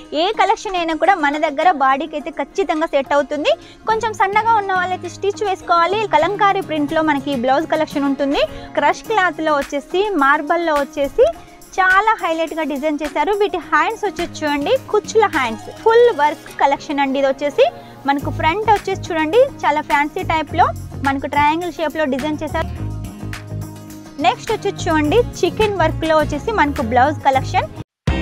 ఏ collection అయినా కూడా మన దగ్గర బాడీకి అయితే ఖచ్చితంగా సెట్ అవుతుంది కొంచెం సన్నగా ఉన్న వాళ్ళైతే స్టిచ్ వేసుకోవాలి కలంకారీ ప్రింట్లో మనకి బ్లౌజ్ కలెక్షన్ ఉంటుంది క్రష్ క్లాత్లో వచ్చేసి మార్బల్లో వచ్చేసి చాలా హైలైట్ గా డిజైన్ చేశారు వీటి హ్యాండ్స్ వచ్చేసి చూడండి కుచ్చుల హ్యాండ్స్ ఫుల్ వర్క్ కలెక్షన్ అండి ఇది వచ్చేసి మనకు ఫ్రంట్ వచ్చేసి చూడండి చాలా ఫ్యాన్సీ టైప్ లో మనకు ట్రయాంగిల్ షేప్ లో డిజైన్ చేశారు నెక్స్ట్ వచ్చేసి చూడండి చికెన్ వర్క్ లో వచ్చేసి మనకు బ్లౌజ్ కలెక్షన్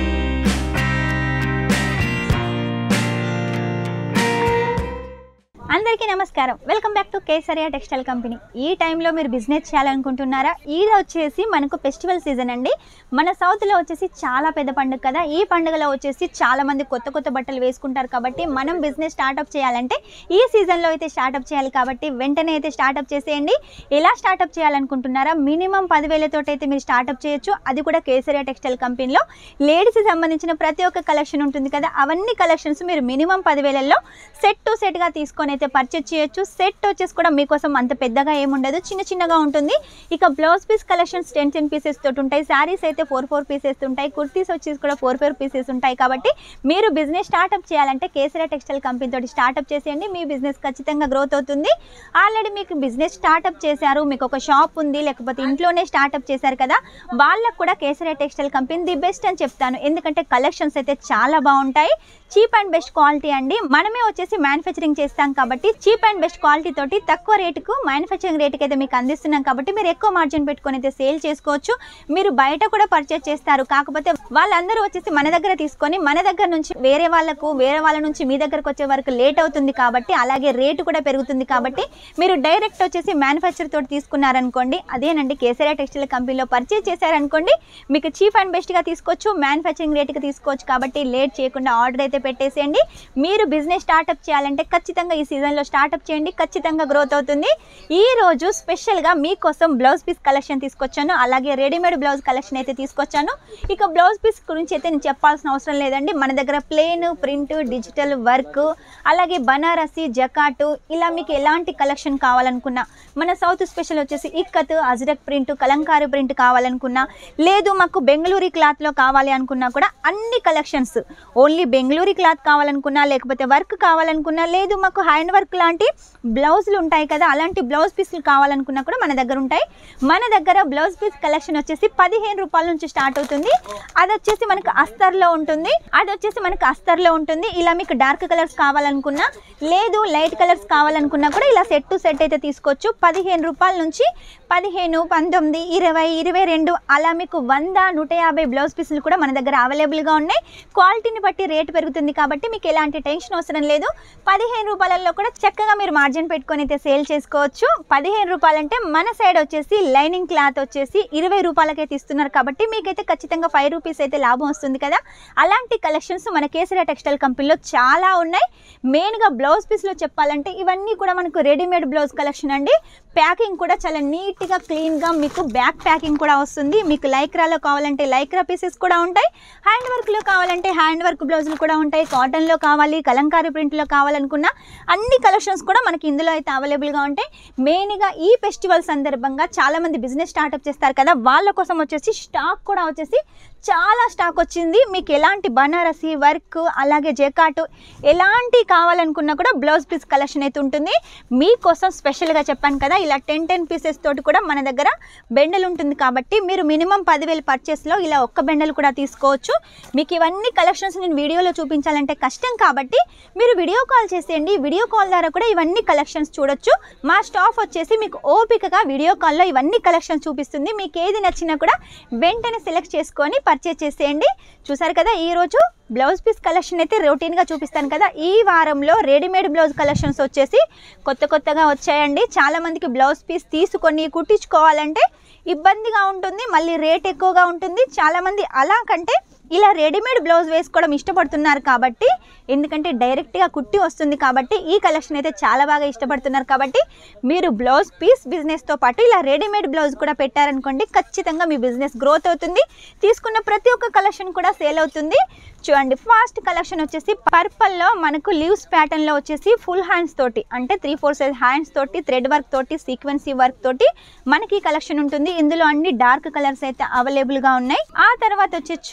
అందరికీ నమస్కారం welcome back to Kesariya textile company ఈ టైంలో మీరు బిజినెస్ చేయాలనుకుంటున్నారా ఇది వచ్చేసి మనకు ఫెస్టివల్ సీజన్ అండి మన సౌత్లో వచ్చేసి చాలా పెద్ద పండుగ కదా ఈ పండుగలో వచ్చేసి చాలా మంది కొత్త కొత్త బట్టలు వేసుకుంటారు కాబట్టి మనం బిజినెస్ స్టార్ట్అప్ చేయాలంటే ఈ సీజన్లో అయితే స్టార్ట్అప్ చేయాలి కాబట్టి వెంటనే అయితే స్టార్ట్అప్ చేసేయండి ఎలా స్టార్ట్అప్ చేయాలనుకుంటున్నారా మినిమం పదివేలతో అయితే మీరు స్టార్ట్అప్ చేయొచ్చు అది కూడా కేసరియా టెక్స్టైల్ కంపెనీలో లేడీస్కి సంబంధించిన ప్రతి ఒక్క కలెక్షన్ ఉంటుంది కదా అవన్నీ కలెక్షన్స్ మీరు మినిమం పదివేలలో సెట్ టు సెట్గా తీసుకొని అయితే పర్చేజ్ చేయొచ్చు సెట్ వచ్చేసి కూడా మీకోసం అంత పెద్దగా ఏముండదు చిన్న చిన్నగా ఉంటుంది ఇక blouse piece collections ten ten pieces తోటి ఉంటాయి శారీస్ అయితే ఫోర్ ఫోర్ పీసెస్ ఉంటాయి కుర్తీస్ వచ్చేసి కూడా ఫోర్ ఫోర్ పీసెస్ ఉంటాయి కాబట్టి మీరు బిజినెస్ స్టార్ట్అప్ చేయాలంటే కేసరియా టెక్స్టైల్ కంపెనీ తోటి స్టార్ట్అప్ చేసేయండి మీ బిజినెస్ ఖచ్చితంగా గ్రోత్ అవుతుంది ఆల్రెడీ మీకు బిజినెస్ స్టార్ట్అప్ చేశారు మీకు ఒక షాప్ ఉంది లేకపోతే ఇంట్లోనే స్టార్ట్అప్ చేశారు కదా వాళ్ళకు కూడా Kesariya textile company the best అని చెప్తాను ఎందుకంటే కలెక్షన్స్ అయితే చాలా బాగుంటాయి చీప్ అండ్ బెస్ట్ క్వాలిటీ అండి మనమే వచ్చేసి మ్యానుఫ్యాక్చరింగ్ చేస్తాం కాబట్టి చీప్ అండ్ బెస్ట్ క్వాలిటీ తోటి తక్కువ రేటుకు మ్యానుఫ్యాక్చరింగ్ రేటుకి అయితే మీకు అందిస్తున్నాం కాబట్టి మీరు ఎక్కువ మార్జిన్ పెట్టుకొని అయితే సేల్ చేసుకోవచ్చు మీరు బయట కూడా పర్చేస్ చేస్తారు కాకపోతే వాళ్ళందరూ వచ్చేసి మన దగ్గర తీసుకొని మన దగ్గర నుంచి వేరే వాళ్ళకు వేరే వాళ్ళ నుంచి మీ దగ్గరకు వచ్చే వరకు లేట్ అవుతుంది కాబట్టి అలాగే రేటు కూడా పెరుగుతుంది కాబట్టి మీరు డైరెక్ట్ వచ్చేసి మ్యానుఫ్యాక్చర్ తోటి తీసుకున్నారనుకోండి అదేనండి కేసరియా టెక్స్టైల్ కంపెనీలో పర్చేస్ చేశారనుకోండి మీకు చీప్ అండ్ బెస్ట్గా తీసుకోవచ్చు మ్యానుఫ్యాక్చరింగ్ రేటుకి తీసుకోవచ్చు కాబట్టి లేట్ చేయకుండా ఆర్డర్ అయితే పెట్టేసేయండి మీరు బిజినెస్ స్టార్ట్అప్ చేయాలంటే ఖచ్చితంగా ఈ సీజన్లో స్టార్ట్అప్ చేయండి ఖచ్చితంగా గ్రోత్ అవుతుంది ఈ రోజు స్పెషల్గా మీకోసం బ్లౌజ్ పీస్ కలెక్షన్ తీసుకొచ్చాను అలాగే రెడీమేడ్ బ్లౌజ్ కలెక్షన్ అయితే తీసుకొచ్చాను ఇక బ్లౌజ్ పీస్ గురించి అయితే నేను చెప్పాల్సిన అవసరం లేదండి మన దగ్గర ప్లేన్ ప్రింట్ డిజిటల్ వర్క్ అలాగే బనారసి జకాటు ఇలా మీకు ఎలాంటి కలెక్షన్ కావాలనుకున్నా మన సౌత్ స్పెషల్ వచ్చేసి ఇక్కత్ అజ్రక్ ప్రింట్ కలంకారీ ప్రింట్ కావాలనుకున్నా లేదు మాకు బెంగళూరు క్లాత్లో కావాలి అనుకున్నా కూడా అన్ని కలెక్షన్స్ ఓన్లీ బెంగళూరు క్లాత్ కావాలనుకున్నా లేకపోతే వర్క్ కావాలనుకున్నా లేదు మాకు హ్యాండ్ వర్క్ లాంటి బ్లౌజులు ఉంటాయి కదా అలాంటి బ్లౌజ్ పీస్లు కావాలనుకున్నా కూడా మన దగ్గర ఉంటాయి మన దగ్గర బ్లౌజ్ పీస్ కలెక్షన్ వచ్చేసి పదిహేను రూపాయల నుంచి స్టార్ట్ అవుతుంది అది వచ్చేసి మనకు అస్తర్లో ఉంటుంది అది వచ్చేసి మనకు అస్తర్లో ఉంటుంది ఇలా మీకు డార్క్ కలర్స్ కావాలనుకున్నా లేదు లైట్ కలర్స్ కావాలనుకున్నా కూడా ఇలా సెట్ టు సెట్ అయితే తీసుకోవచ్చు పదిహేను రూపాయల నుంచి పదిహేను పంతొమ్మిది ఇరవై ఇరవై రెండు అలా మీకు వంద నూట యాభై బ్లౌజ్ పీసులు కూడా మన దగ్గర అవైలబుల్గా ఉన్నాయి క్వాలిటీని బట్టి రేట్ పెరుగుతుంది కాబట్టి మీకు ఎలాంటి టెన్షన్ అవసరం లేదు పదిహేను రూపాయలలో కూడా చక్కగా మీరు మార్జిన్ పెట్టుకొని అయితే సేల్ చేసుకోవచ్చు పదిహేను రూపాయలంటే మన సైడ్ వచ్చేసి లైనింగ్ క్లాత్ వచ్చేసి ఇరవై రూపాయలకైతే ఇస్తున్నారు కాబట్టి మీకైతే ఖచ్చితంగా ఫైవ్ రూపీస్ అయితే లాభం వస్తుంది కదా అలాంటి కలెక్షన్స్ మన కేసరియా టెక్స్టైల్ కంపెనీలో చాలా ఉన్నాయి మెయిన్గా బ్లౌజ్ పీస్లో చెప్పాలంటే ఇవన్నీ కూడా మనకు రెడీమేడ్ బ్లౌజ్ కలెక్షన్ అండి ప్యాకింగ్ కూడా చాలా నీట్గా క్లీన్గా మీకు బ్యాక్ ప్యాకింగ్ కూడా వస్తుంది మీకు లైక్రాలో కావాలంటే లైక్రా పీసెస్ కూడా ఉంటాయి హ్యాండ్ వర్క్లో కావాలంటే హ్యాండ్ వర్క్ బ్లౌజులు కూడా ఉంటాయి కాటన్లో కావాలి కలంకారీ ప్రింట్లో కావాలనుకున్న అన్ని కలెక్షన్స్ కూడా మనకి ఇందులో అయితే అవైలబుల్గా ఉంటాయి మెయిన్గా ఈ ఫెస్టివల్ సందర్భంగా చాలామంది బిజినెస్ స్టార్ట్అప్ చేస్తారు కదా వాళ్ళ కోసం వచ్చేసి స్టాక్ కూడా వచ్చేసి చాలా స్టాక్ వచ్చింది మీకు ఎలాంటి బనారసి వర్క్ అలాగే జెకాటు ఎలాంటి కావాలనుకున్నా కూడా బ్లౌజ్ పీస్ కలెక్షన్ అయితే ఉంటుంది మీకోసం స్పెషల్గా చెప్పాను కదా ఇలా టెన్ టెన్ పీసెస్ తోటి కూడా మన దగ్గర బెండలు ఉంటుంది కాబట్టి మీరు మినిమం పదివేలు పర్చేస్లో ఇలా ఒక్క బెండలు కూడా తీసుకోవచ్చు మీకు ఇవన్నీ కలెక్షన్స్ నేను వీడియోలో చూపించాలంటే కష్టం కాబట్టి మీరు వీడియో కాల్ చేసేయండి వీడియో కాల్ ద్వారా కూడా ఇవన్నీ కలెక్షన్స్ చూడొచ్చు మా స్టాఫ్ వచ్చేసి మీకు ఓపికగా వీడియో కాల్లో ఇవన్నీ కలెక్షన్స్ చూపిస్తుంది మీకు ఏది నచ్చినా కూడా వెంటనే సెలెక్ట్ చేసుకొని పర్చేస్ చేసేయండి చూసారు కదా ఈరోజు బ్లౌజ్ పీస్ కలెక్షన్ అయితే రొటీన్గా చూపిస్తాను కదా ఈ వారంలో రెడీమేడ్ బ్లౌజ్ కలెక్షన్స్ వచ్చేసి కొత్త కొత్తగా వచ్చాయండి చాలామందికి బ్లౌజ్ పీస్ తీసుకొని కుట్టించుకోవాలంటే ఇబ్బందిగా ఉంటుంది మళ్ళీ రేట్ ఎక్కువగా ఉంటుంది చాలామంది అలా కంటే ఇలా రెడీమేడ్ బ్లౌజ్ వేసుకోవడం ఇష్టపడుతున్నారు కాబట్టి ఎందుకంటే డైరెక్ట్గా కుట్టి వస్తుంది కాబట్టి ఈ కలెక్షన్ అయితే చాలా బాగా ఇష్టపడుతున్నారు కాబట్టి మీరు బ్లౌజ్ పీస్ బిజినెస్తో పాటు ఇలా రెడీమేడ్ బ్లౌజ్ కూడా పెట్టారనుకోండి ఖచ్చితంగా మీ బిజినెస్ గ్రోత్ అవుతుంది తీసుకున్న ప్రతి ఒక్క కలెక్షన్ కూడా సేల్ అవుతుంది చూడండి ఫస్ట్ కలెక్షన్ వచ్చేసి పర్పల్లో మనకు లీవ్స్ ప్యాటర్న్లో వచ్చేసి ఫుల్ హ్యాండ్స్ తోటి అంటే త్రీ ఫోర్ సైజ్ హ్యాండ్స్ తోటి థ్రెడ్ వర్క్ తోటి సీక్వెన్సీ వర్క్ తోటి మనకి కలెక్షన్ ఉంటుంది ఇందులో అన్ని డార్క్ కలర్స్ అయితే అవైలబుల్గా ఉన్నాయి ఆ తర్వాత వచ్చేసి చూడండి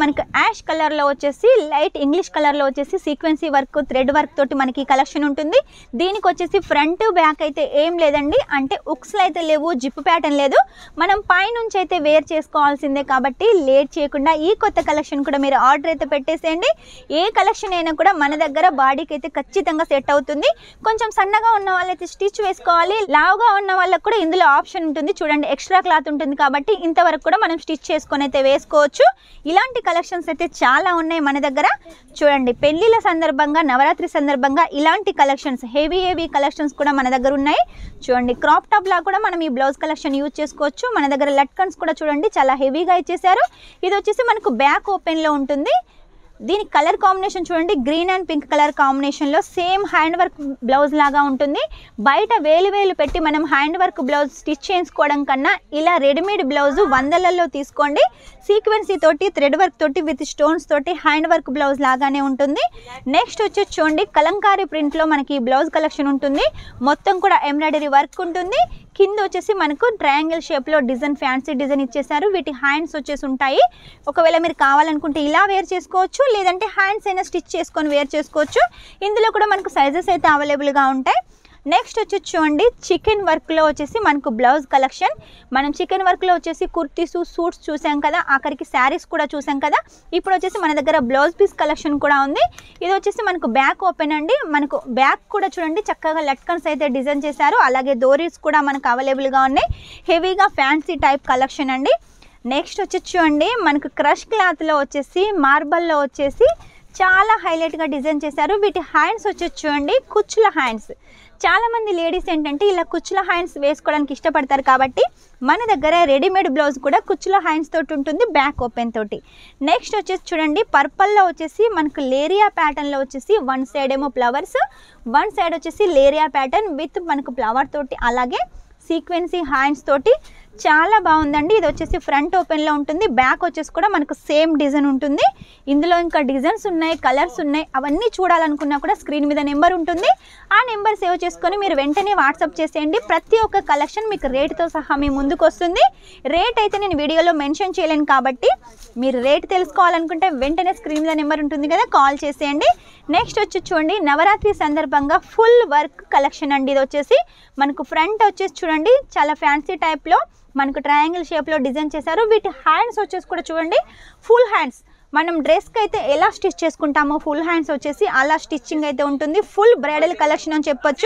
మనకు యాష్ కలర్లో వచ్చేసి లైట్ ఇంగ్లీష్ కలర్లో వచ్చేసి సీక్వెన్సీ వర్క్ థ్రెడ్ వర్క్ తోటి మనకి కలెక్షన్ ఉంటుంది దీనికి వచ్చేసి ఫ్రంట్ బ్యాక్ అయితే ఏం లేదండి అంటే ఉక్స్లు అయితే లేవు జిప్ ప్యాటర్న్ లేదు మనం పైనుంచి అయితే వేర్ చేసుకోవాల్సిందే కాబట్టి లేట్ చేయకుండా ఈ కొత్త కలెక్షన్ కూడా మీరు ఆర్డర్ అయితే పెట్టేసేయండి ఏ కలెక్షన్ అయినా కూడా మన దగ్గర బాడీకి అయితే ఖచ్చితంగా సెట్ అవుతుంది కొంచెం సన్నగా ఉన్న వాళ్ళైతే స్టిచ్ వేసుకోవాలి లావుగా ఉన్న వాళ్ళకి కూడా ఇందులో ఆప్షన్ ఉంటుంది చూడండి ఎక్స్ట్రా క్లాత్ ఉంటుంది కాబట్టి ఇంతవరకు కూడా మనం స్టిచ్ చేసుకొని అయితే వేసుకోవచ్చు ఇలాంటి కలెక్షన్స్ అయితే చాలా ఉన్నాయి మన దగ్గర చూడండి పెళ్లిళ్ళ సందర్భంగా నవరాత్రి సందర్భంగా ఇలాంటి కలెక్షన్స్ హెవీ హెవీ కలెక్షన్స్ కూడా మన దగ్గర ఉన్నాయి చూడండి క్రాప్ టాప్ లా కూడా మనం ఈ బ్లౌజ్ కలెక్షన్ యూజ్ చేసుకోవచ్చు మన దగ్గర లట్కన్స్ కూడా చూడండి చాలా హెవీగా ఇచ్చేసారు ఇది వచ్చేసి మనకు బ్యాక్ ఓపెన్లో ఉంటుంది దీని కలర్ కాంబినేషన్ చూడండి గ్రీన్ అండ్ పింక్ కలర్ కాంబినేషన్లో సేమ్ హ్యాండ్ వర్క్ బ్లౌజ్ లాగా ఉంటుంది బయట వేలు వేలు పెట్టి మనం హ్యాండ్ వర్క్ బ్లౌజ్ స్టిచ్ చేయించుకోవడం కన్నా ఇలా రెడీమేడ్ బ్లౌజ్ వందలలో తీసుకోండి సీక్వెన్సీ తోటి థ్రెడ్ వర్క్ తోటి విత్ స్టోన్స్ తోటి హ్యాండ్ వర్క్ బ్లౌజ్ లాగానే ఉంటుంది నెక్స్ట్ వచ్చి చూడండి కలంకారీ ప్రింట్లో మనకి ఈ బ్లౌజ్ కలెక్షన్ ఉంటుంది మొత్తం కూడా ఎంబ్రాయిడరీ వర్క్ ఉంటుంది కింద వచ్చేసి మనకు ట్రయాంగిల్ షేప్లో డిజైన్ ఫ్యాన్సీ డిజైన్ ఇచ్చేసారు వీటి హ్యాండ్స్ వచ్చేసి ఉంటాయి ఒకవేళ మీరు కావాలనుకుంటే ఇలా వేర్ చేసుకోవచ్చు లేదంటే హ్యాండ్స్ అయినా స్టిచ్ చేసుకొని వేర్ చేసుకోవచ్చు ఇందులో కూడా మనకు సైజెస్ అయితే అవైలబుల్గా ఉంటాయి నెక్స్ట్ వచ్చి చూడండి చికెన్ వర్క్లో వచ్చేసి మనకు బ్లౌజ్ కలెక్షన్ మనం చికెన్ వర్క్లో వచ్చేసి కుర్తీస్ సూట్స్ చూసాం కదా ఆఖరికి శారీస్ కూడా చూసాం కదా ఇప్పుడు వచ్చేసి మన దగ్గర బ్లౌజ్ పీస్ కలెక్షన్ కూడా ఉంది ఇది వచ్చేసి మనకు బ్యాక్ ఓపెన్ అండి మనకు బ్యాక్ కూడా చూడండి చక్కగా లట్కన్స్ అయితే డిజైన్ చేశారు అలాగే దోరీస్ కూడా మనకు అవైలబుల్గా ఉన్నాయి హెవీగా ఫ్యాన్సీ టైప్ కలెక్షన్ అండి నెక్స్ట్ వచ్చి చూడండి మనకు క్రష్ క్లాత్లో వచ్చేసి మార్బల్లో వచ్చేసి చాలా హైలైట్గా డిజైన్ చేశారు వీటి హ్యాండ్స్ వచ్చేసి చూడండి కుచ్చుల హ్యాండ్స్ చాలామంది లేడీస్ ఏంటంటే ఇలా కుచ్చుల హ్యాండ్స్ వేసుకోవడానికి ఇష్టపడతారు కాబట్టి మన దగ్గర రెడీమేడ్ బ్లౌజ్ కూడా కుచ్చుల హ్యాండ్స్ తోటి ఉంటుంది బ్యాక్ ఓపెన్ తోటి నెక్స్ట్ వచ్చేసి చూడండి పర్పల్లో వచ్చేసి మనకు లేరియా ప్యాటర్న్లో వచ్చేసి వన్ సైడ్ ఏమో ఫ్లవర్స్ వన్ సైడ్ వచ్చేసి లేరియా ప్యాటర్న్ విత్ మనకు ఫ్లవర్ తోటి అలాగే సీక్వెన్సీ హ్యాండ్స్ తోటి చాలా బాగుందండి ఇది వచ్చేసి ఫ్రంట్ ఓపెన్లో ఉంటుంది బ్యాక్ వచ్చేసి కూడా మనకు సేమ్ డిజైన్ ఉంటుంది ఇందులో ఇంకా డిజైన్స్ ఉన్నాయి కలర్స్ ఉన్నాయి అవన్నీ చూడాలనుకున్నా కూడా స్క్రీన్ మీద నెంబర్ ఉంటుంది ఆ నెంబర్ సేవ్ చేసుకొని మీరు వెంటనే వాట్సాప్ చేసేయండి ప్రతి ఒక్క కలెక్షన్ మీకు రేట్తో సహా మీ ముందుకు వస్తుంది రేట్ అయితే నేను వీడియోలో మెన్షన్ చేయలేను కాబట్టి మీరు రేట్ తెలుసుకోవాలనుకుంటే వెంటనే స్క్రీన్ మీద నెంబర్ ఉంటుంది కదా కాల్ చేసేయండి నెక్స్ట్ వచ్చి చూడండి నవరాత్రి సందర్భంగా ఫుల్ వర్క్ కలెక్షన్ అండి ఇది వచ్చేసి మనకు ఫ్రంట్ వచ్చేసి చూడండి చాలా ఫ్యాన్సీ టైప్లో మనకు ట్రయాంగిల్ షేప్లో డిజైన్ చేశారు వీటి హ్యాండ్స్ వచ్చేసి కూడా చూడండి ఫుల్ హ్యాండ్స్ మనం డ్రెస్కి అయితే ఎలా స్టిచ్ చేసుకుంటామో ఫుల్ హ్యాండ్స్ వచ్చేసి అలా స్టిచ్చింగ్ అయితే ఉంటుంది ఫుల్ బ్రైడల్ కలెక్షన్ అని చెప్పొచ్చు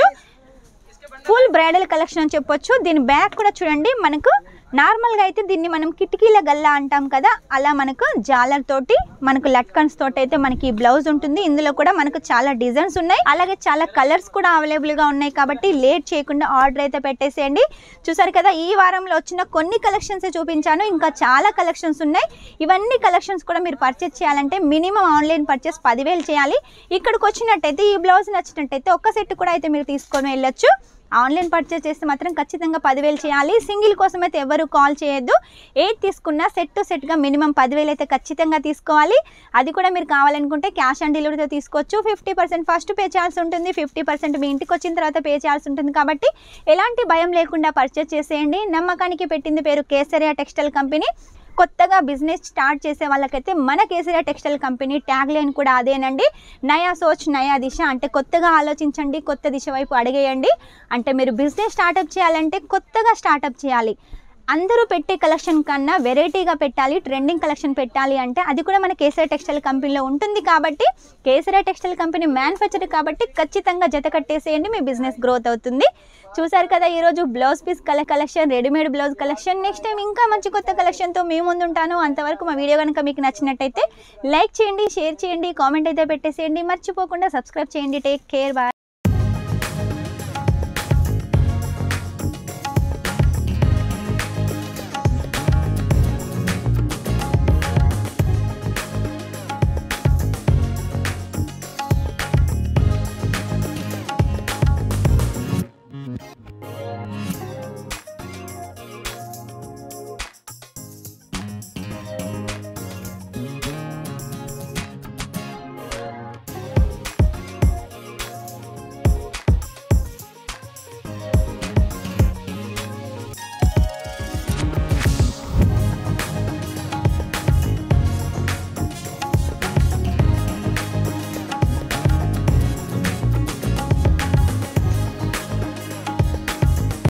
ఫుల్ బ్రైడల్ కలెక్షన్ అని చెప్పొచ్చు దీని బ్యాక్ కూడా చూడండి మనకు నార్మల్గా అయితే దీన్ని మనం కిటికీల గల్లా అంటాం కదా అలా మనకు జాలర్ తోటి మనకు లట్కన్స్ తోటి అయితే మనకి బ్లౌజ్ ఉంటుంది ఇందులో కూడా మనకు చాలా డిజైన్స్ ఉన్నాయి అలాగే చాలా కలర్స్ కూడా అవైలబుల్గా ఉన్నాయి కాబట్టి లేట్ చేయకుండా ఆర్డర్ అయితే పెట్టేసేయండి చూసారు కదా ఈ వారంలో వచ్చిన కొన్ని కలెక్షన్స్ చూపించాను ఇంకా చాలా కలెక్షన్స్ ఉన్నాయి ఇవన్నీ కలెక్షన్స్ కూడా మీరు పర్చేస్ చేయాలంటే మినిమం ఆన్లైన్ పర్చేస్ పదివేలు చేయాలి ఇక్కడికి వచ్చినట్టయితే ఈ బ్లౌజ్ నచ్చినట్టయితే ఒక్క సెట్ కూడా అయితే మీరు తీసుకొని వెళ్ళొచ్చు ఆన్లైన్ పర్చేస్ చేస్తే మాత్రం ఖచ్చితంగా పదివేలు చేయాలి సింగిల్ కోసం అయితే ఎవరు కాల్ చేయొద్దు ఏది తీసుకున్నా సెట్ టు సెట్గా మినిమం పదివేలు అయితే ఖచ్చితంగా తీసుకోవాలి అది కూడా మీరు కావాలనుకుంటే క్యాష్ ఆన్ డెలివరీతో తీసుకోవచ్చు ఫిఫ్టీ పర్సెంట్ ఫస్ట్ పే చేయాల్సి ఉంటుంది ఫిఫ్టీ పర్సెంట్ మీ ఇంటికి వచ్చిన తర్వాత పే చేయాల్సి ఉంటుంది కాబట్టి ఎలాంటి భయం లేకుండా పర్చేస్ చేసేయండి నమ్మకానికి పెట్టింది పేరు కేసరియా టెక్స్టైల్ కంపెనీ కొత్తగా బిజినెస్ స్టార్ట్ చేసే వాళ్ళకైతే మన Kesariya textile company tagline కూడా అదేనండి నయా సోచ్ నయా దిశ అంటే కొత్తగా ఆలోచించండి కొత్త దిశ వైపు అడిగేయండి అంటే మీరు బిజినెస్ స్టార్టప్ చేయాలంటే కొత్తగా స్టార్టప్ చేయాలి అందరూ పెట్టే కలెక్షన్ కన్నా వెరైటీగా పెట్టాలి ట్రెండింగ్ కలెక్షన్ పెట్టాలి అంటే అది కూడా మన కేసరి టెక్స్టైల్ కంపెనీలో ఉంటుంది కాబట్టి కేసరి టెక్స్టైల్ కంపెనీ మ్యానుఫ్యాక్చర్ కాబట్టి ఖచ్చితంగా జత కట్టేసేయండి మీ బిజినెస్ గ్రోత్ అవుతుంది చూసారు కదా ఈరోజు బ్లౌజ్ పీస్ కల collection readymade blouse collection next time ఇంకా మంచి కొత్త కలెక్షన్తో మీ ముందు ఉంటాను అంతవరకు మా వీడియో కనుక మీకు నచ్చినట్టయితే లైక్ చేయండి షేర్ చేయండి కామెంట్ అయితే పెట్టేసేయండి మర్చిపోకుండా సబ్స్క్రైబ్ చేయండి టేక్ కేర్ బాయ్